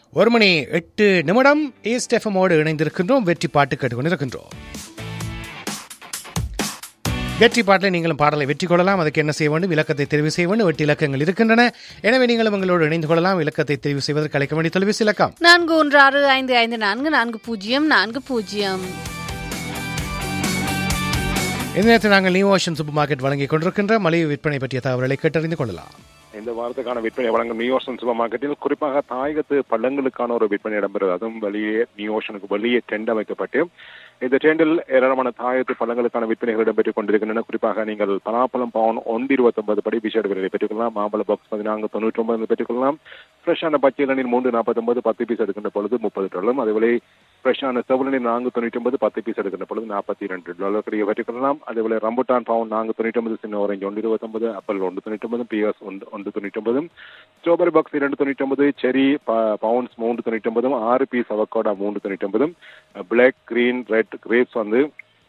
ஒரு மணி எட்டு நிமிடம் ஈஸ்ட் எஃப்எம்மோடு இணைந்திருக்கின்றோம் வெற்றி பாட்டு கேட்டுக்கொண்டிருக்கின்றோம் வெற்றி பாட்டில் நீங்களும் பாடலை வெற்றி கொள்ளலாம் அதுக்கு என்ன செய்ய வேண்டும் இலக்கத்தை தெரிவு செய்ய வேண்டும் எட்டு இலக்கங்கள் இருக்கின்றன எனவே நீங்களும் உங்களோடு இணைந்து கொள்ளலாம் இலக்கத்தை தெரிவு செய்வதற்கு அழைக்க வேண்டிய தொலைபேசி இலக்கம் நான்கு ஒன்று ஆறு ஐந்து ஐந்து நான்கு நான்கு பூஜ்ஜியம் நான்கு பூஜ்ஜியம் இந்த நேரத்தில் நாங்கள் நியூ ஓஷன் சூப்பர் மார்க்கெட் வழங்கிக் கொண்டிருக்கின்ற மலிவு விற்பனை பற்றிய தகவல்களை கேட்டறிந்து கொள்ளலாம் இந்த வாரத்துக்கான விற்பனை வழங்கும் நியூ ஓஷன் சூப்பர் மார்க்கெட்டில் குறிப்பாக தாயகத்து பள்ளங்களுக்கான ஒரு விற்பனை இடம்பெறுது அதுவும் வெளியே நியூ ஓஷனுக்கு வெளியே டெண்ட் அமைக்கப்பட்டு இந்த டெண்டில் ஏராளமான தாயத்து பழங்களுக்கான விற்பனைகள் இடம்பெற்றுக் கொண்டிருக்கின்றன குறிப்பாக நீங்கள் பலாப்பழம் பவுன் ஒன்று இருபத்தொன்பது படி விசேட விலையை பெற்றுக்கொள்ளலாம் மாம்பழ பாக்ஸ் பதினான்கு தொண்ணூற்றி ஒன்பது பெற்றுக்கொள்ளலாம் ஃப்ரெஷ்ஷான பச்சை இளநீர் மூன்று நாற்பத்தொன்பது பத்து பீஸ் எடுக்கின்ற பொழுது முப்பது டாலரும் அதேவேளை ஃப்ரெஷ்ஷான செவலநீர் நான்கு தொண்ணூற்றி ஒன்பது பத்து பீஸ் எடுக்கின்ற பொழுது நாற்பத்தி இரண்டு டாலர் கிடைக்க பெற்றுக்கொள்ளலாம் அதேவேளை ரம்புட்டான் பவுன் நான்கு தொண்ணூற்றி ஒன்பது சின்ன ஆரஞ்சு ஒன்று இருபத்தொன்பது அப்பல் ஒன்று தொண்ணூற்றி ஒன்பது பிஎஸ் ஒன்று ஒன்று தொண்ணூற்றி ஒன்பது ஸ்ட்ராபெரி பாக்ஸ் இரண்டு தொண்ணூற்றி ஒன்பது செரி பவுன்ஸ் மூன்று தொண்ணூற்றி ஒன்பதும் ஆறு பீஸ் அவக்கோடா மூன்று தொண்ணூற்றி ஒன்பதும் பிளாக் கிரீன் ரெட் கிரேப்ஸ் வந்து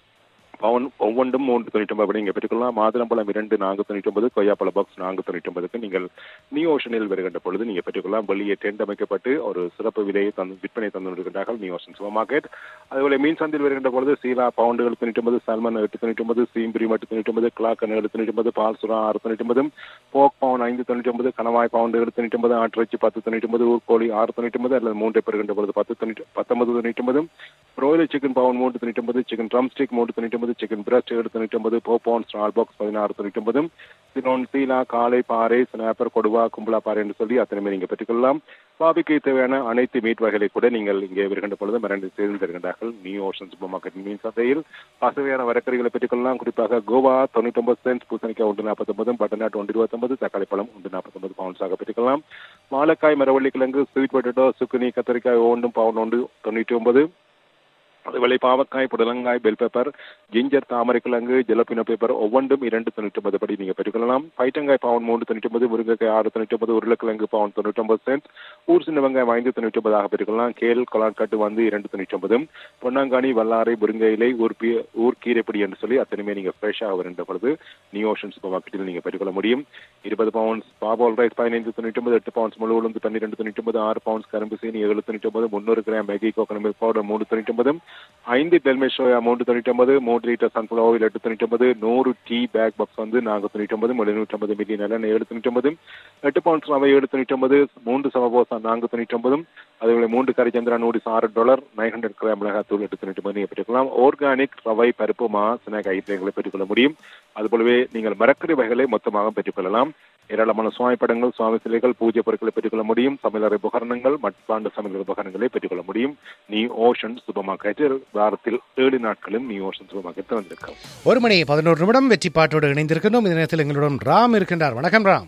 பவுன் ஒவ்வொன்றும் மூன்று தொண்ணூற்றி ஒன்பது அப்படி நீங்கள் பெற்றுக்கொள்ளலாம் மாதுளம்பழம் இரண்டு நான்கு தொண்ணூற்றி ஒன்பது கொய்யாப்பழ பாக்ஸ் நான்கு தொண்ணூற்றி ஒன்பதுக்கு நீங்கள் நியூ ஓஷனில் வருகின்ற பொழுது நீங்கள் பெற்றுக்கொள்ளலாம் வெளியே டென்ட் அமைக்கப்பட்டு ஒரு சிறப்பு விலையை தந்து விற்பனை தந்து வருகின்றார்கள் நியூ ஓஷன் சூப்பர் மார்க்கெட் அதுபோல மீன் சந்தையில் வருகின்ற பொழுது சீலா பவுண்டுகள் தொண்ணூற்றி ஒன்பது சல்மன் எட்டு தொண்ணூற்றி ஒன்பது சீம்பிரி எட்டு தொண்ணூற்றி ஒன்பது கிளாக்கன் ஏழு தொண்ணூற்றி ஒன்பது பால் சுறா ஆறு தொண்ணூற்றி ஒன்பது போக் பவுன் ஐந்து தொண்ணூற்றி ஒன்பது கணவாய் பவுண்டு ஏழு தொண்ணூற்றி ஒன்பது ஆட்டிறைச்சி பத்து தொண்ணூற்றி ஒன்பது ஊர்கோழி ஆறு தொண்ணூற்றி ஒன்பது அல்லது மூன்றை பெறுகின்ற பொழுது பத்து தொண்ணூற்றி பத்தொன்பது தொண்ணூற்றி ஒன்பது ப்ரோயிலர் சிக்கன் பவுன் மூன்று தொண்ணூற்றி ஒன்பது சிக்கன் ட்ரம் ஸ்டிக் மூன்று தொண்ணூற்றி ஒன்பது சிக்கன் பிரஸ்ட் ஏழு தொண்ணூற்றி ஒன்பது போபான் ஸ்டால் பாக்ஸ் பதினாறு தொண்ணூற்றி ஒன்பது சினோன் சீலா காளை பாறை ஸ்னாப்பர் கொடுவா கும்பலா பாறை என்று சொல்லி அத்தனை நீங்கள் பெற்றுக்கொள்ளலாம் பாபிக்கு தேவையான அனைத்து மீட் வகைகளை கூட நீங்கள் இங்கே வருகின்ற பொழுது மிரண்டு செய்து தருகின்றார்கள் நியூ ஓஷன் சூப்பர் மார்க்கெட் மீன் சந்தையில் பசுமையான வரக்கறிகளை பெற்றுக்கொள்ளலாம் குறிப்பாக கோவா தொண்ணூற்றி ஒன்பது சென்ட் பூசணிக்காய் ஒன்று நாற்பத்தொன்பது பட்டநாட்டு ஒன்று இருபத்தொன்பது தக்காளி பழம் ஒன்று நாற்பத்தொன்பது பவுன்ஸாக பெற்றுக்கொள்ளலாம் மாலக்காய் மரவள்ளி கிழங்கு ஸ்வீட் பொட்டேட்டோ சுக்குனி கத்திரிக்காய் ஒன்றும் பவுன் ஒன்று தொண்ணூற்றி ஒன்பது அதுவேளை பாவக்காய் புடலங்காய் பெல் பேப்பர் ஜிஞ்சர் தாமரை கிழங்கு ஜலப்பினோ பேப்பர் ஒவ்வொன்றும் இரண்டு தொண்ணூற்றி ஒன்பது படி நீங்கள் பெற்றுக்கொள்ளலாம் பைட்டங்காய் பவுன் மூன்று தொண்ணூற்றி ஒன்பது முருங்கைக்காய் ஆறு தொண்ணூற்றி ஒன்பது உருளைக்கிழங்கு பவுன் தொண்ணூற்றி ஒன்பது சென்ட் ஊர் சின்ன வெங்காயம் ஐந்து தொண்ணூற்றி ஒன்பதாக பெற்றுக்கொள்ளலாம் கேல் கொலான்கட்டு வந்து இரண்டு தொண்ணூற்றி ஒன்பது பொன்னாங்கானி வல்லாரை முருங்கை இலை ஊர் பி ஊர் கீரைப்பொடி என்று சொல்லி அத்தனையுமே நீங்கள் ஃப்ரெஷ்ஷாக வருகின்ற பொழுது நியூ ஓஷன் சூப்பர் மார்க்கெட்டில் நீங்கள் பெற்றுக்கொள்ள முடியும் இருபது பவுன்ஸ் பாபால் ரைஸ் பதினைந்து தொண்ணூற்றி ஒன்பது எட்டு பவுன்ஸ் முழு உளுந்து பன்னிரெண்டு தொண்ணூற்றி ஒன்பது ஆறு பவுன்ஸ் கரும்பு சீனி ஏழு தொண்ணூற்றி ஒன்பது முந்நூறு gram Maggi coconut milk powder மூணு தொண்ணூற்றி ஒன்பது ஐந்து டெல்மே சோயா மூன்று தொண்ணூற்றி ஒன்பது மூன்று லிட்டர் சன்ஃபிளவர் ஆயில் எட்டு தொண்ணூற்றி ஒன்பது நூறு டீ பேக் பாக்ஸ் வந்து நான்கு தொண்ணூற்றி ஒன்பது எழுநூற்றி ஐம்பது மில்லி நல்லெண்ணெய் ஏழு தொண்ணூற்றி ஒன்பது எட்டு பவுன்ஸ் ரவை ஏழு தொண்ணூற்றி ஒன்பது மூன்று சமபோசா நான்கு தொண்ணூற்றி ஒன்பதும் அதேபோல மூன்று கரி சந்திரா நூறு ஆறு டாலர் நைன் ஹண்ட்ரட் கிராம் மிளகாய் தூள் எட்டு தொண்ணூற்றி ஒன்பது நீங்கள் பெற்றுக்கலாம் ஆர்கானிக் ரவை பருப்பு மா ஸ்நாக் ஐட்டங்களை பெற்றுக்கொள்ள முடியும் அதுபோலவே நீங்கள் மரக்கறி வகைகளை மொத்தமாக பெற்றுக்கொள்ளலாம் ஏராளமான சுவாமி படங்கள் சுவாமி சிலைகள் பூஜை பொருட்களை பெற்றுக்கொள்ள முடியும் சமையலறை உபகரணங்கள் மட்பாண்ட சமையல் உபகரணங்களை பெற்றுக்கொள்ள முடியும் நீ ஓஷன் சூப்பர் மார்க்கெட்டில் வாரத்தில் ஏழு நாட்களும் நீ ஓஷன் சூப்பர் மார்க்கெட் வந்திருக்கோம் ஒரு மணி பதினோரு நிமிடம் வெற்றி பாட்டோடு இணைந்திருக்கின்றோம் இந்த நேரத்தில் எங்களுடன் ராம் இருக்கின்றார் வணக்கம் ராம்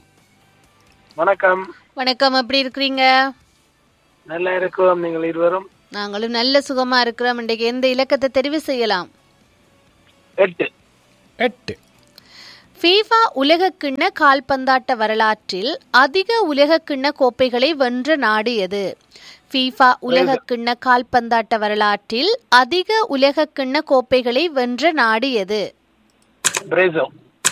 வணக்கம் வணக்கம் எப்படி இருக்கிறீங்க நல்லா இருக்கிறோம் நீங்கள் இருவரும் நாங்களும் நல்ல சுகமா இருக்கிறோம் இன்றைக்கு எந்த இலக்கத்தை தெரிவு செய்யலாம் எட்டு எட்டு ஃபீஃபா உலகக்கிண்ண கால்பந்தாட்ட வரலாற்றில் அதிக உலகக்கிண்ண கோப்பைகளை வென்ற நாடு எது ஃபீஃபா உலகக்கிண்ண கால்பந்தாட்ட வரலாற்றில் அதிக உலகக்கிண்ண கோப்பைகளை வென்ற நாடு எது பிரேசோ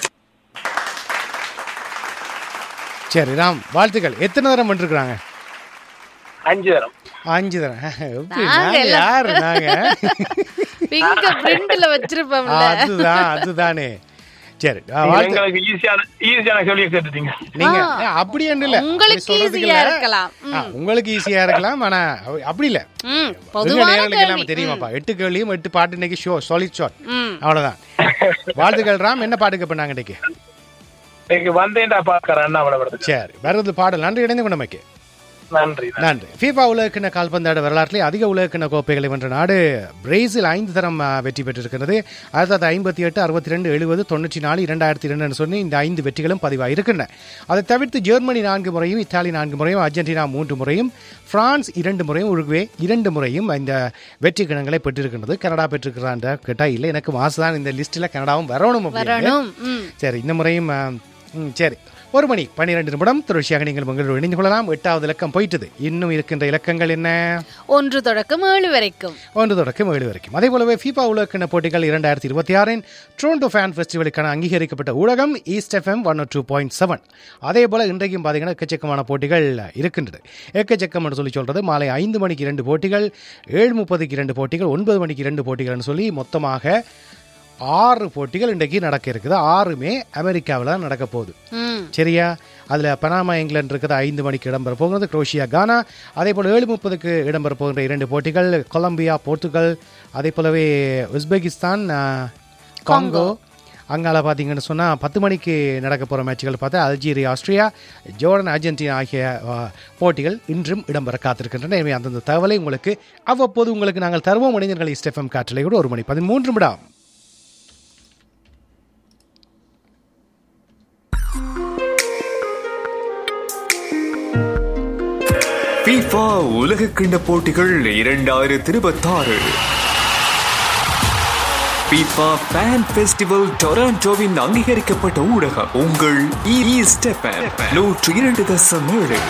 சரி ராம் வாழ்த்துக்கள் எத்தனை தரம் பண்ணிருக்கிறாங்க அஞ்சு தரம் அஞ்சு தரம் எப்படி நாங்க நாங்க எல்லாம் யாரு நாங்க பிங்கர் பிரிண்ட்ல வச்சிருப்போம்ல அதுதான் அதுதானே சரி ஆ, வாழ்த்து எங்களுக்கு ஈஸியான ஈஸியான கேள்வியை கேட்டுட்டீங்க நீங்க ஏ, அப்படி ஒண்ணும் இல்ல உங்களுக்கு அப்படி சொல்றதுக்கு ஈஸியா இல்ல. இருக்கலாம் ஆ, உங்களுக்கு ஈஸியா இருக்கலாம் ஆனா அவ- அப்படி இல்ல ம் உங்க பொதுவான நேரங்களுக்கு கேள்வி எல்லாம் தெரியுமாப்பா எட்டு கேள்வியும் எட்டு பாட்டு இன்னைக்கு ஷோ சாலிட் ஷாட் ம் அவ்வளவுதான் வாழ்த்துக்கள் ராம் என்ன பாட்டுக்கு பண்ணாங்க இன்னைக்கு இன்னைக்கு வந்தேன்டா பாக்குறேன் அண்ணாமலை சரி வருது பாடல் நன்றி இணைந்து கொண்டமைக்கு நன்றி நன்றி ஃபீஃபா உலகக்கிண்ண கால்பந்தாட்ட வரலாற்றிலே அதிக உலகக்கிண்ண கோப்பைகளை வென்ற நாடு பிரேசில் ஐந்து தரம் ஆ, வெற்றி பெற்றிருக்கிறது அதாவது ஐம்பத்தி எட்டு அறுபத்தி ரெண்டு எழுபது தொண்ணூற்றி நாலு இரண்டாயிரத்தி ரெண்டுன்னு சொல்லி இந்த ஐந்து வெற்றிகளும் பதிவாக இருக்கின்றன அதை தவிர்த்து ஜெர்மனி நான்கு முறையும் இத்தாலி நான்கு முறையும் அர்ஜென்டினா மூன்று முறையும் பிரான்ஸ் இரண்டு முறையும் உருகுவே இரண்டு முறையும் இந்த வெற்றி கிணங்களை பெற்றிருக்கின்றது கனடா பெற்றிருக்கிறான்ற கேட்டால் இல்லை எனக்கு மாசு தான் இந்த லிஸ்ட்டில் கனடாவும் வரணும் அப்படின்னு. வரணும் ம் சரி இந்த முறையும் ஆ, ம், சரி ஒரு மணி பன்னிரண்டு நிமிடம் தொடர்ச்சியாக நீங்கள் உங்களோடு இணைந்து கொள்ளலாம் எட்டாவது இலக்கம் போயிட்டது இன்னும் இருக்கின்ற இலக்கங்கள் என்ன ஒன்று தொடக்கம் ஏழு வரைக்கும் ஒன்று தொடக்கம் ஏழு வரைக்கும் அதே போலவே ஃபீபா உலகக்கிண போட்டிகள் இரண்டாயிரத்தி இருபத்தி ஆறின் ட்ரோண்டோ ஃபேன் ஃபெஸ்டிவலுக்கான அங்கீகரிக்கப்பட்ட ஊடகம் east FM one two point seven அதே போல இன்றைக்கும் பார்த்தீங்கன்னா எக்கச்சக்கமான போட்டிகள் இருக்கின்றது எக்கச்சக்கம் என்று சொல்லி சொல்றது மாலை ஐந்து மணிக்கு இரண்டு போட்டிகள் ஏழு முப்பதுக்கு இரண்டு போட்டிகள் ஒன்பது மணிக்கு இரண்டு போட்டிகள்னு சொல்லி மொத்தமாக ஆறு போட்டிகள் இன்றைக்கு நடக்க இருக்குது ஆறுமே அமெரிக்காவில் தான் நடக்க போகுது ம் சரியா அதில் பனாமா இங்கிலாந்து இருக்குது ஐந்து மணிக்கு இடம்பெற போகிறது குரோஷியா கானா அதே போல் ஏழு முப்பதுக்கு இடம்பெற போகின்ற இரண்டு போட்டிகள் கொலம்பியா போர்த்துகல் அதே போலவே உஸ்பெகிஸ்தான் ஆஹ், காங்கோ அங்கால பார்த்தீங்கன்னு சொன்னால் பத்து மணிக்கு நடக்க போகிற மேட்சுகள் பார்த்தா அல்ஜீரியா ஆஸ்திரியா ஜோர்டன் அர்ஜென்டினா ஆகிய ஆஹ், போட்டிகள் இன்றும் இடம்பெற காத்திருக்கின்றன எனவே அந்தந்த தகவலை உங்களுக்கு அவ்வப்போது உங்களுக்கு நாங்கள் தருவோம் மனிதர்கள் ஸ்டெஃபம் காற்றலை கூட ஒரு மணி பதிமூன்று நிமிடம் FIFA உலக கிண்ட போட்டிகள் இரண்டாயிரத்தி இருபத்தாறு FIFA ஃபேன் ஃபெஸ்டிவல் டொராண்டோவின் அங்கீகரிக்கப்பட்ட ஊடகம் உங்கள் ஈஸ்டெஃபன் நூற்று இரண்டு தசம் ஏழு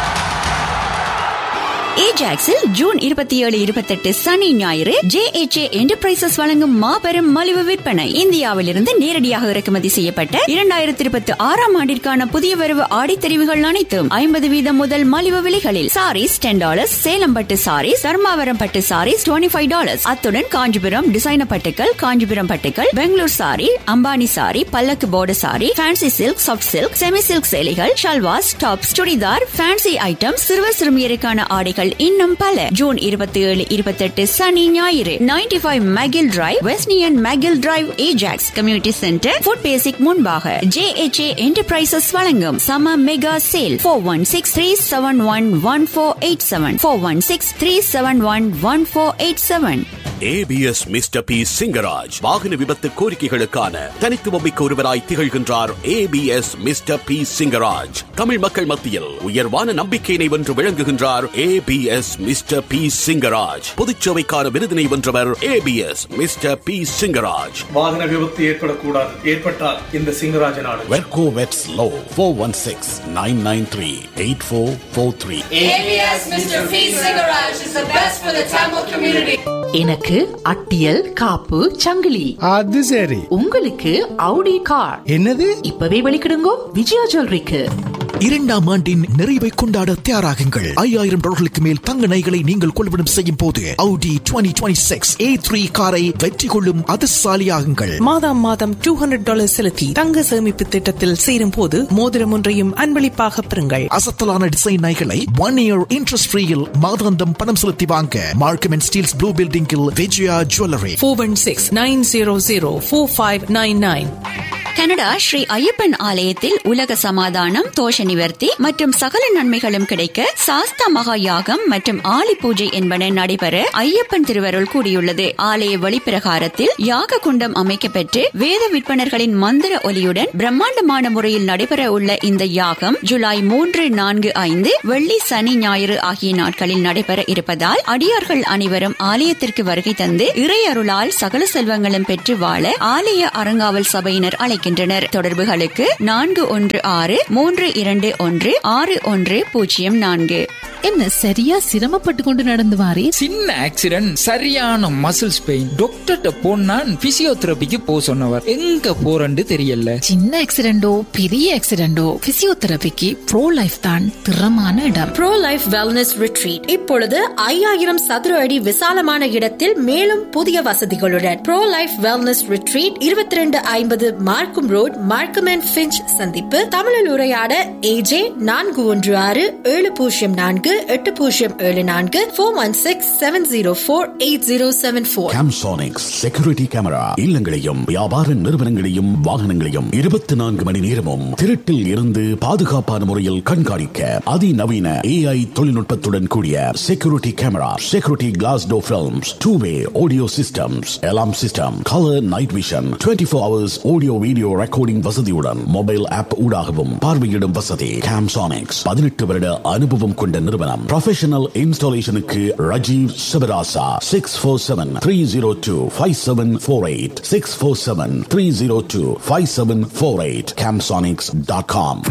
ஏஜாக்ஸில் ஜூன் இருபத்தி ஏழு இருபத்தெட்டு சனி ஞாயிறு ஜேஎச்ஏ என்டர்பிரைசஸ் வழங்கும் மாபெரும் மலிவு விற்பனை இந்தியாவிலிருந்து நேரடியாக இறக்குமதி செய்யப்பட்ட இரண்டாயிரத்தி இருபத்தி ஆறாம் ஆண்டிற்கான புதிய வரவு ஆடித்தெரிவுகள் அனைத்தும் ஐம்பது வீதம் முதல் மலிவு விலைகளில் சாரீஸ் டென் டாலர்ஸ் சேலம் பட்டு சாரீஸ் தர்மாவரம் பட்டு சாரீஸ் டுவெண்ட்டி ஃபைவ் டாலர்ஸ் அத்துடன் காஞ்சிபுரம் டிசைனர் பட்டுக்கள் காஞ்சிபுரம் பட்டுக்கள் பெங்களூர் சாரி அம்பானி சாரி பல்லக்கு board sari fancy silk soft silk semi silk சேலைகள் salwars tops churidar fancy item சிறுவர் சிறுமியருக்கான ஆடைகள் இன்னும் பல ஜூன் இருபத்தி ஏழு இருபத்தெட்டு சனி ஞாயிறு நைன்டி ஃபைவ் மெகில் டிரைவ் வெஸ்னியன் McGill drive Ajax community centre food basic முன்பாக ஜே எச் ஏ என்டர்பிரைசஸ் வழங்கும் சம mega sale four one six three seven one one four eight seven four one six three seven one one four eight seven ABS mister P Singaraj வாகன விபத்து கோரிக்கைகளுக்கான தனித்துவமிக்க ஒருவராய் திகழ்கின்றார் ABS mister P Singaraj Tamil மக்கள் மத்தியில் உயர்வான நம்பிக்கையினை வென்று விளங்குகின்றார் ஏபிஎஸ் மிஸ்டர் பி சிங்கராஜ் பொதுச்சேவைக்கான விருதினை வென்றவர் ஏபிஎஸ் மிஸ்டர் பி சிங்கராஜ் வாகன விபத்து ஏற்படக்கூடாது ஏற்பட்டால் இந்த சிங்கராஜ நாடு வெர்கோ வெட்ஸ் லோ four one six nine nine three eight four four three ABS Mr. P. Singaraj is the best for the Tamil community. எனக்கு அட்டியல் காப்பு சங்கிலி அது சரி உங்களுக்கு அவுடி கார் என்னது இப்பவே வெளிக்கிடுங்கோ விஜயா ஜுவல்லரிக்கு இரண்டாம் ஆண்டின் நிறைவை கொண்டாட தயாராகுங்கள் ஐயாயிரம் டாலர்களுக்கு மேல் தங்க நகைகளை நீங்கள் கொள்வனம் செய்யும் போது Audi 2026 A3 காரை வெற்றி கொள்ளும் அதிர்ஷ்டசாலியாகுங்கள் மாதம் மாதம் டூ ஹண்ட்ரட் டாலர் செலுத்தி தங்க சேமிப்பு திட்டத்தில் சேரும் போது மோதிரம் ஒன்றையும் அன்பளிப்பாக பெறுங்கள் அசத்தலான டிசைன் நகைகளை ஒன் இயர் இன்ட்ரெஸ்ட் ஃப்ரீயில் மாதாந்தம் பணம் செலுத்தி வாங்க மார்க்கம் அண்ட் ஸ்டீல்ஸ் ப்ளூ பில்டிங்கில் Vijaya jewellery four one six nine zero zero four five nine nine Canada Sri Ayyappan ஆலயத்தில் உலக சமாதானம் தோஷ நிவர்த்தி மற்றும் சகல நன்மைகளும் கிடைக்க சாஸ்தா மகா யாகம் மற்றும் ஆலி பூஜை என்பன நடைபெற ஐயப்பன் திருவருள் கூடியுள்ளது ஆலய வழிப்பிரகாரத்தில் யாக குண்டம் அமைக்கப்பெற்று வேத விற்பனர்களின் மந்திர ஒலியுடன் பிரம்மாண்டமான முறையில் நடைபெற உள்ள இந்த யாகம் ஜூலை மூன்று நான்கு ஐந்து வெள்ளி சனி ஞாயிறு ஆகிய நாட்களில் நடைபெற இருப்பதால் அடியார்கள் அனைவரும் ஆலயத்திற்கு வருகை தந்து இறை அருளால் சகல செல்வங்களும் பெற்று வாழ ஆலய அறங்காவல் சபையினர் அழைக்கின்றனர் தொடர்புகளுக்கு நான்கு ஒன்று ஆறு மூன்று இரண்டு ஒன்று ஆறு ஒன்று பூஜ்ஜியம் நான்கு என்ன சரியா சிரமப்பட்டு கொண்டு நடந்து வாரே சின்ன ஆக்சிடென்ட் சரியான மசில்ஸ் பெயின் டாக்டர்கிட்ட போனான் பிசியோதெரபிக்கு போ சொன்னவர் எங்க போறன்னு தெரியல சின்ன ஆக்சிடென்டோ பெரிய ஆக்சிடென்டோ பிசியோதெரபிக்கு ப்ரோ லைஃப் தான் திறமான இடம் ப்ரோ லைஃப் வெல்னஸ் ரிட்ரீட் இப்பொழுது ஐயாயிரம் சதுர அடி விசாலமான இடத்தில் மேலும் புதிய வசதிகளுடன் ப்ரோ லைஃப் வெல்னஸ் ரிட்ரீட் இருபத்தி ரெண்டு ஐம்பது மார்க்கும் ரோட் மார்க்கம் அண்ட் ஃபிஞ்ச் சந்திப்பு தமிழில் உரையாட ஏஜே நான்கு ஒன்று ஆறு ஏழு பூஜ்ஜியம் நான்கு எட்டு பூஜ்ஜியம் ஏழு நான்கு four one six seven zero four eight zero seven four Camsonics security camera இல்லங்களையும் வியாபார நிறுவனங்களையும் வாகனங்களையும் இருபத்தி நான்கு மணி நேரமும் திருட்டில் இருந்து பாதுகாப்பான முறையில் கண்காணிக்க அதிநவீன ஏஐ தொழில்நுட்பத்துடன் கூடிய செக்யூரிட்டி கேமரா செக்யூரிட்டி கிளாஸ் டோ films two way audio systems alarm system colour night vision twenty four hours audio video recording வசதியுடன் மொபைல் ஆப் ஊடாகவும் பார்வையிடும் வசதி கேம்சானிக்ஸ் பதினெட்டு வருட அனுபவம் கொண்ட நிறுவனம் ப்ரொஃபஷனல் இன்ஸ்டாலேஷனுக்கு Rajeev Sivarasa six four seven three zero two five seven four eight six four seven three zero two five seven four eight Camsonics dot com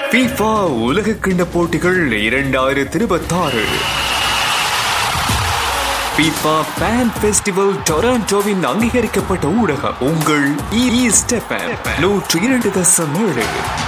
FIFA உலக கிண்ட போட்டிகள் இரண்டாயிரத்தி இருபத்தாறு FIFA Fan Festival டொராண்டோவின் அங்கீகரிக்கப்பட்ட ஊடகம் உங்கள் இ ஸ்டெப்பன் நூற்றி இரண்டு தசம் ஏழு